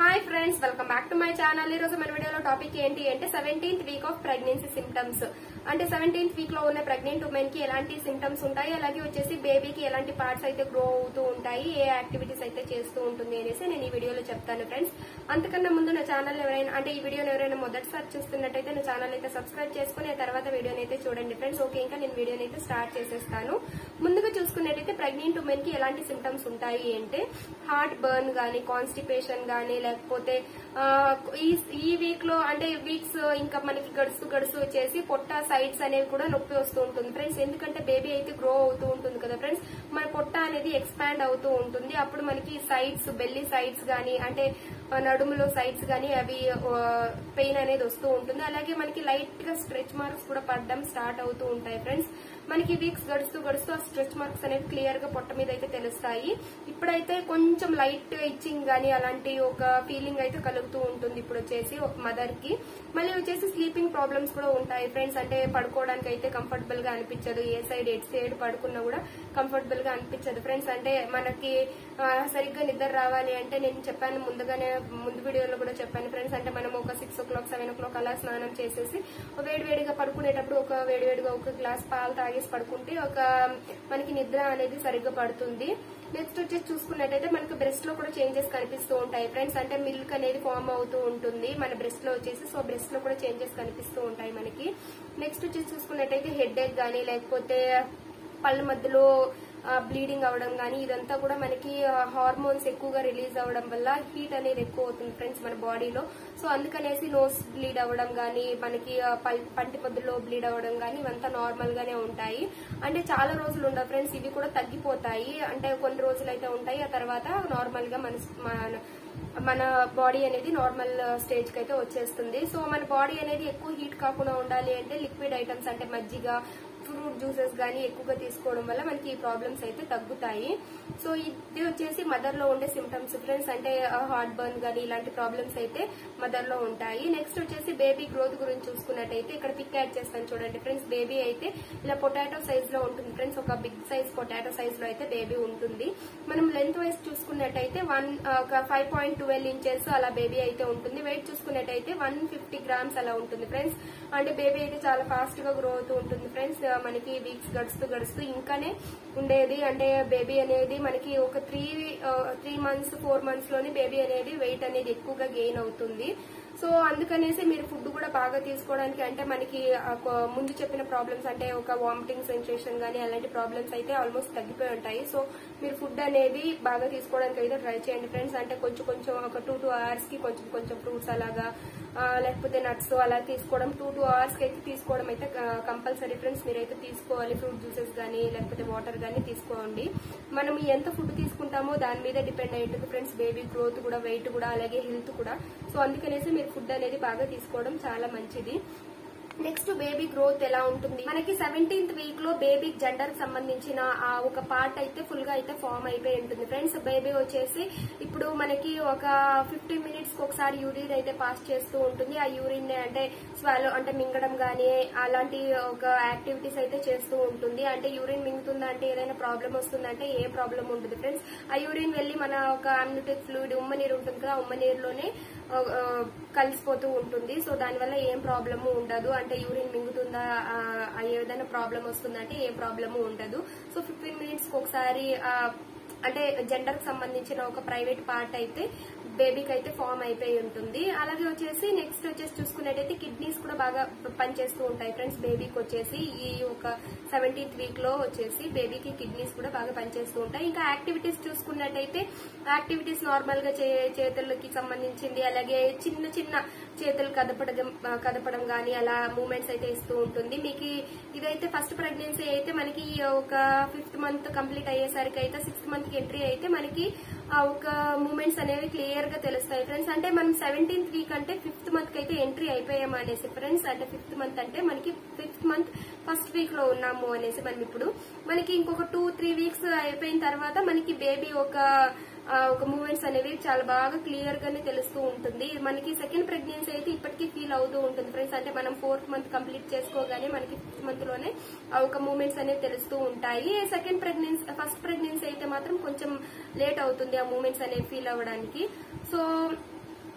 hi friends welcome back to my channel ఈ రోజు మన వీడియోలో టాపిక్ ఏంటి అంటే seventeenth week of pregnancy symptoms అంటే సెవెంటీన్త్ వీక్ లో ఉన్న ప్రెగ్నెంట్ ఉమెన్ కి ఎలాంటి సిమ్టమ్స్ ఉంటాయి అలాగే వచ్చేసి బేబీకి ఎలాంటి పార్ట్స్ అయితే గ్రో అవుతూ ఉంటాయి ఏ యాక్టివిటీస్ అయితే చేస్తూ ఉంటుంది అనేసి నేను ఈ వీడియోలో చెప్తాను ఫ్రెండ్స్ అంతకన్నా ముందు నా ఛానల్ ఎవరైనా అంటే ఈ వీడియోని ఎవరైనా మొదటిసారి చూస్తున్నట్టయితే నా ఛానల్ అయితే సబ్స్క్రైబ్ చేసుకుని ఆ తర్వాత వీడియోని అయితే చూడండి ఫ్రెండ్స్ ఓకే ఇంకా నేను వీడియోని అయితే స్టార్ట్ చేసేస్తాను ముందుగా చూసుకున్నట్టయితే ప్రెగ్నెంట్ ఉమెన్ కి ఎలాంటి సిమ్టమ్స్ ఉంటాయి అంటే హార్ట్ బర్న్ గానీ కాన్స్టిపేషన్ గానీ లేకపోతే ఆ, ఈ ఈ వీక్ లో అంటే వీక్స్ ఇంకా మనకి గడుస్తూ గడుస్తూ వచ్చేసి పొట్ట సైడ్స్ అనేవి కూడా నొప్పి వస్తూ ఉంటుంది ఫ్రెండ్స్ ఎందుకంటే బేబీ అయితే గ్రో అవుతూ ఉంటుంది కదా ఫ్రెండ్స్ మన పొట్ట అనేది ఎక్స్పాండ్ అవుతూ ఉంటుంది అప్పుడు మనకి సైడ్స్ బెల్లి సైడ్స్ గానీ అంటే ఆ, నడుములో సైడ్స్ గానీ అవి పెయిన్ అనేది వస్తూ ఉంటుంది అలాగే మనకి లైట్ గా స్ట్రెచ్ మార్క్స్ కూడా పడడం స్టార్ట్ అవుతూ ఉంటాయి ఫ్రెండ్స్ మనకి వీక్స్ గడుస్తూ గడుస్తూ ఆ స్ట్రెచ్ మార్క్స్ అనేవి క్లియర్ గా పొట్ట మీద అయితే తెలుస్తాయి ఇప్పుడైతే కొంచెం లైట్ ఇచ్చింగ్ గానీ అలాంటి ఒక ఫీలింగ్ అయితే కలుగుతూ ఉంటుంది ఇప్పుడు వచ్చేసి మదర్ కి మళ్ళీ వచ్చేసి స్లీపింగ్ ప్రాబ్లమ్స్ కూడా ఉంటాయి ఫ్రెండ్స్ అంటే పడుకోవడానికి అయితే కంఫర్టబుల్ గా అనిపించదు ఏ సైడ్ ఎట్ సైడ్ పడుకున్నా కూడా కంఫర్టబుల్ గా అనిపించదు ఫ్రెండ్స్ అంటే మనకి ఆ, సరిగ్గా నిద్ర రావాలి అంటే నేను చెప్పాను ముందుగానే ముందు వీడియోలో కూడా చెప్పాను ఫ్రెండ్స్ అంటే మనం ఒక six o'clock seven o'clock అలా స్నానం చేసేసి వేడి వేడిగా పడుకునేటప్పుడు ఒక వేడి వేడిగా ఒక గ్లాస్ పాలు తాగేసి పడుకుంటే ఒక మనకి నిద్ర అనేది సరిగ్గా పడుతుంది నెక్స్ట్ వచ్చేసి చూసుకున్నట్టయితే మనకి బ్రెస్ట్ లో కూడా చేంజెస్ కనిపిస్తూ ఉంటాయి ఫ్రెండ్స్ అంటే మిల్క్ అనేది ఫామ్ అవుతూ ఉంటుంది మన బ్రెస్ట్ లో వచ్చేసి సో బ్రెస్ట్ లో కూడా చేంజెస్ కనిపిస్తూ ఉంటాయి మనకి నెక్స్ట్ వచ్చేసి చూసుకున్నట్టయితే హెడ్ ఏక్ గానీ లేకపోతే పళ్ళ మధ్యలో బ్లీడింగ్ అవడం కానీ ఇదంతా కూడా మనకి హార్మోన్స్ ఎక్కువగా రిలీజ్ అవ్వడం వల్ల హీట్ అనేది ఎక్కువ అవుతుంది ఫ్రెండ్స్ మన బాడీలో సో అందుకనేసి నోస్ బ్లీడ్ అవ్వడం కానీ మనకి ఆ, పల్- పంటి పొద్దులో బ్లీడ్ అవ్వడం కానీ ఇవంతా నార్మల్ గానే ఉంటాయి అంటే చాలా రోజులు ఉండవు ఫ్రెండ్స్ ఇవి కూడా తగ్గిపోతాయి అంటే కొన్ని రోజులు అయితే ఉంటాయి ఆ తర్వాత నార్మల్ గా మన మన మన బాడీ అనేది నార్మల్ స్టేజ్ కి అయితే వచ్చేస్తుంది సో మన బాడీ అనేది ఎక్కువ హీట్ కాకుండా ఉండాలి అంటే లిక్విడ్ ఐటమ్స్ అంటే మజ్జిగ ఫ్రూట్ జ్యూసెస్ గానీ ఎక్కువగా తీసుకోవడం వల్ల మనకి ఈ ప్రాబ్లమ్స్ అయితే తగ్గుతాయి సో ఇది వచ్చేసి మదర్ లో ఉండే సిమ్టమ్స్ ఫ్రెండ్స్ అంటే హార్ట్ బర్న్ గానీ ఇలాంటి ప్రాబ్లమ్స్ అయితే మదర్ లో ఉంటాయి నెక్స్ట్ వచ్చేసి బేబీ గ్రోత్ గురించి చూసుకున్నట్టయితే ఇక్కడ పిక్ యాడ్ చేస్తాను చూడండి ఫ్రెండ్స్ బేబీ అయితే ఇలా పొటాటో సైజ్ లో ఉంటుంది ఫ్రెండ్స్ ఒక బిగ్ సైజ్ పొటాటో సైజ్ లో అయితే బేబీ ఉంటుంది మనం లెంత్ వైజ్ చూసుకున్నట్టయితే వన్ ఒక ఫైవ్ పాయింట్ ట్వెల్వ్ ఇంచెస్ అలా బేబీ అయితే ఉంటుంది వెయిట్ చూసుకున్నట్టయితే వన్ ఫిఫ్టీ గ్రామ్స్ అలా ఉంటుంది ఫ్రెండ్స్ అంటే బేబీ అయితే చాలా ఫాస్ట్ గా గ్రో అవుతూ ఉంటుంది ఫ్రెండ్స్ మనకి వీక్స్ గడుస్తూ గడుస్తూ ఇంకానే ఉండేది అంటే బేబీ అనేది మనకి ఒక three three months four months లోనే బేబీ అనేది వెయిట్ అనేది ఎక్కువగా గెయిన్ అవుతుంది సో అందుకనేసి మీరు ఫుడ్ కూడా బాగా తీసుకోవడానికి అంటే మనకి ఆ కొ- ముందు చెప్పిన ప్రాబ్లమ్స్ అంటే ఒక వామిటింగ్ సెన్సేషన్ గానీ అలాంటి ప్రాబ్లమ్స్ అయితే ఆల్మోస్ట్ తగ్గిపోయి ఉంటాయి సో మీరు ఫుడ్ అనేది బాగా తీసుకోవడానికి అయితే ట్రై చేయండి ఫ్రెండ్స్ అంటే కొంచెం కొంచెం ఒక టూ టూ అవర్స్ కి కొంచెం కొంచెం ఫ్రూట్స్ అలాగా ఆ, లేకపోతే నట్స్ అలా తీసుకోవడం టూ టూ అవర్స్ కి అయితే తీసుకోవడం అయితే కంపల్సరీ ఫ్రెండ్స్ మీరైతే తీసుకోవాలి ఫ్రూట్ జ్యూసెస్ గానీ లేకపోతే వాటర్ గానీ తీసుకోండి మనం ఎంత ఫుడ్ తీసుకుంటామో దాని మీద డిపెండ్ అయి ఉంటుంది ఫ్రెండ్స్ బేబీ గ్రోత్ కూడా వెయిట్ కూడా అలాగే హెల్త్ కూడా సో అందుకనేసి మీరు ఫుడ్ అనేది బాగా తీసుకోవడం చాలా మంచిది నెక్స్ట్ బేబీ గ్రోత్ ఎలా ఉంటుంది మనకి సెవెంటీన్త్ వీక్ లో బేబీ జెండర్ సంబంధించిన ఆ ఒక పార్ట్ అయితే ఫుల్ గా అయితే ఫామ్ అయిపోయి ఉంటుంది ఫ్రెండ్స్ బేబీ వచ్చేసి ఇప్పుడు మనకి ఒక ఫిఫ్టీన్ మినిట్స్ కి ఒకసారి యూరిన్ అయితే పాస్ చేస్తూ ఉంటుంది ఆ యూరిన్ అంటే స్వాలో అంటే మింగడం గానీ అలాంటి ఒక యాక్టివిటీస్ అయితే చేస్తూ ఉంటుంది అంటే యూరిన్ మింగుతుందంటే ఏదైనా ప్రాబ్లం వస్తుందంటే ఏ ప్రాబ్లం ఉంటుంది ఫ్రెండ్స్ ఆ యూరిన్ వెళ్ళి మన ఒక అమ్యూనిటిక్ ఫ్లూయిడ్ ఉమ్మనీరు ఉంటుంది కదా ఆ ఉమ్మనీరులోనే ఆ, ఆ, కలిసిపోతూ ఉంటుంది సో దానివల్ల ఏం ప్రాబ్లము ఉండదు అంటే యూరిన్ మింగుతుందా ఆ, ఆ ఏదైనా ప్రాబ్లం వస్తుందంటే ఏ ప్రాబ్లము ఉండదు సో ఫిఫ్టీన్ మినిట్స్ ఒకసారి ఆ, అంటే జెండర్ కి సంబంధించిన ఒక ప్రైవేట్ పార్ట్ అయితే బేబీకి అయితే ఫామ్ అయిపోయి ఉంటుంది అలాగే వచ్చేసి నెక్స్ట్ వచ్చేసి చూసుకున్నట్టయితే కిడ్నీస్ కూడా బాగా పనిచేస్తూ ఉంటాయి ఫ్రెండ్స్ బేబీకి వచ్చేసి ఈ ఒక సెవెంటీన్త్ వీక్ లో వచ్చేసి బేబీకి కిడ్నీస్ కూడా బాగా పనిచేస్తూ ఉంటాయి ఇంకా యాక్టివిటీస్ చూసుకున్నట్టయితే యాక్టివిటీస్ నార్మల్ గా చే- చేతులకి సంబంధించింది అలాగే చిన్న చిన్న చేతులు కదపడం కదపడం గానీ అలా మూమెంట్స్ అయితే ఇస్తూ ఉంటుంది మీకు ఈ- ఇదైతే ఫస్ట్ ప్రెగ్నెన్సీ అయితే మనకి ఒక ఫిఫ్త్ మంత్ కంప్లీట్ అయ్యేసరికి అయితే సిక్స్త్ మంత్ కి ఎంట్రీ అయితే మనకి ఆ ఒక మూమెంట్స్ అనేవి క్లియర్ గా తెలుస్తాయి ఫ్రెండ్స్ అంటే మనం సెవెంటీన్త్ వీక్ అంటే ఫిఫ్త్ మంత్ కి అయితే ఎంట్రీ అయిపోయాము అనేసి ఫ్రెండ్స్ అంటే ఫిఫ్త్ మంత్ అంటే మనకి ఫిఫ్త్ మంత్ ఫస్ట్ వీక్ లో ఉన్నాము అనేసి మనం ఇప్పుడు మనకి ఇంకొక టూ త్రీ వీక్స్ అయిపోయిన తర్వాత మనకి బేబీ ఒక ఆ, ఒక మూమెంట్స్ అనేవి చాలా బాగా క్లియర్ గానే తెలుస్తూ ఉంటుంది మనకి సెకండ్ ప్రెగ్నెన్సీ అయితే ఇప్పటికీ ఫీల్ అవుతూ ఉంటుంది ఫ్రెండ్స్ అంటే మనం ఫోర్త్ మంత్ కంప్లీట్ చేసుకోగానే మనకి ఫిఫ్త్ మంత్ లోనే ఆ ఒక మూమెంట్స్ అనేవి తెలుస్తూ ఉంటాయి సెకండ్ ప్రెగ్నెన్సీ ఫస్ట్ ప్రెగ్నెన్సీ అయితే మాత్రం కొంచెం లేట్ అవుతుంది ఆ మూమెంట్స్ అనేవి ఫీల్ అవ్వడానికి సో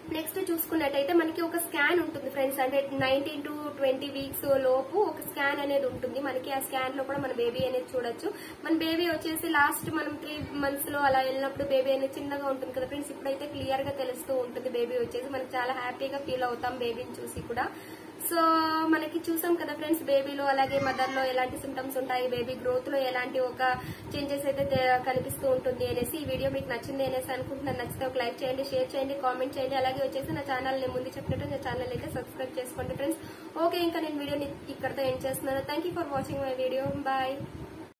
నెక్స్ట్ చూసుకున్నట్టయితే మనకి ఒక స్కాన్ ఉంటుంది ఫ్రెండ్స్ అంటే నైన్టీన్ టు ట్వంటీ వీక్స్ లోపు ఒక స్కాన్ అనేది ఉంటుంది మనకి ఆ స్కాన్ లో కూడా మన బేబీ అనేది చూడొచ్చు మన బేబీ వచ్చేసి లాస్ట్ మనం త్రీ మంత్స్ లో అలా వెళ్ళినప్పుడు బేబీ అనేది చిన్నగా ఉంటుంది కదా ఫ్రెండ్స్ ఇప్పుడైతే క్లియర్ గా తెలుస్తూ ఉంటుంది బేబీ వచ్చేసి మనకి చాలా హ్యాపీగా ఫీల్ అవుతాం బేబీని చూసి కూడా సో మనకి చూసాం కదా ఫ్రెండ్స్ బేబీలో అలాగే మదర్ లో ఎలాంటి సిమ్టమ్స్ ఉంటాయి బేబీ గ్రోత్ లో ఎలాంటి ఒక చేంజెస్ అయితే తే- కనిపిస్తూ ఉంటుంది అనేసి ఈ వీడియో మీకు నచ్చింది అనేసి అనుకుంటున్నాను నచ్చితే ఒక లైక్ చేయండి షేర్ చేయండి కామెంట్ చేయండి అలాగే వచ్చేసి నా ఛానల్ నేను ముందు చెప్పినట్టు నా ఛానల్ అయితే సబ్స్క్రైబ్ చేసుకోండి ఫ్రెండ్స్ ఓకే ఇంకా నేను వీడియోని ఇక్కడతో ఎండ్ చేస్తున్నాను thank for watching my video bye